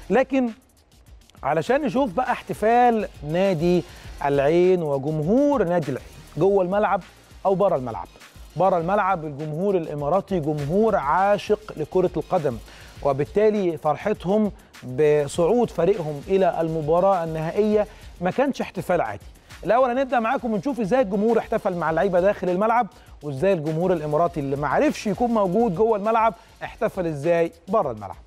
لكن علشان نشوف بقى احتفال نادي العين وجمهور نادي العين جوه الملعب او بره الملعب بره الملعب الجمهور الاماراتي جمهور عاشق لكره القدم وبالتالي فرحتهم بصعود فريقهم الى المباراه النهائيه ما كانش احتفال عادي الاول هنبدا معاكم ونشوف ازاي الجمهور احتفل مع اللعيبه داخل الملعب وازاي الجمهور الاماراتي اللي ما عرفش يكون موجود جوه الملعب احتفل ازاي بره الملعب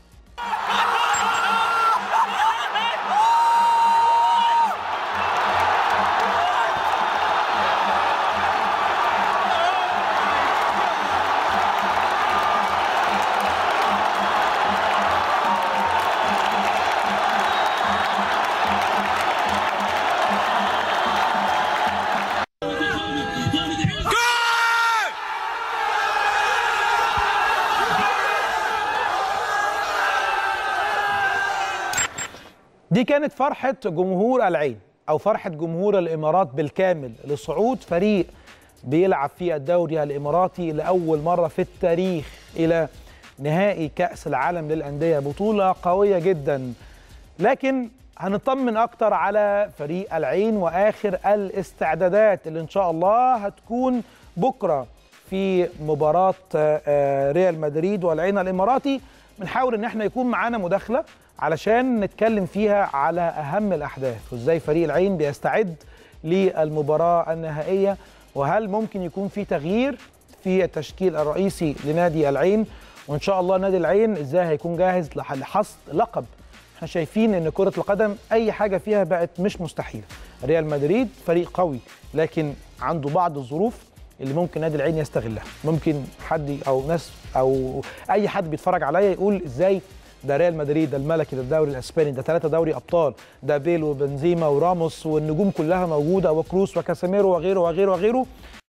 دي كانت فرحة جمهور العين أو فرحة جمهور الإمارات بالكامل لصعود فريق بيلعب في الدوري الإماراتي لأول مرة في التاريخ إلى نهائي كأس العالم للأندية بطولة قوية جدا لكن هنطمن أكتر على فريق العين وآخر الاستعدادات اللي إن شاء الله هتكون بكرة في مباراة ريال مدريد والعين الإماراتي بنحاول إن احنا يكون معانا مداخلة علشان نتكلم فيها على اهم الاحداث وازاي فريق العين بيستعد للمباراه النهائيه وهل ممكن يكون في تغيير في التشكيل الرئيسي لنادي العين وان شاء الله نادي العين ازاي هيكون جاهز لحصد لقب احنا شايفين ان كره القدم اي حاجه فيها بقت مش مستحيله ريال مدريد فريق قوي لكن عنده بعض الظروف اللي ممكن نادي العين يستغلها ممكن حد او ناس او اي حد بيتفرج عليا يقول ازاي ده ريال مدريد ده الملكي ده الدوري الاسباني ده ثلاثه دوري ابطال ده بيل وبنزيما وراموس والنجوم كلها موجوده وكروس وكاسيميرو وغيره وغيره وغيره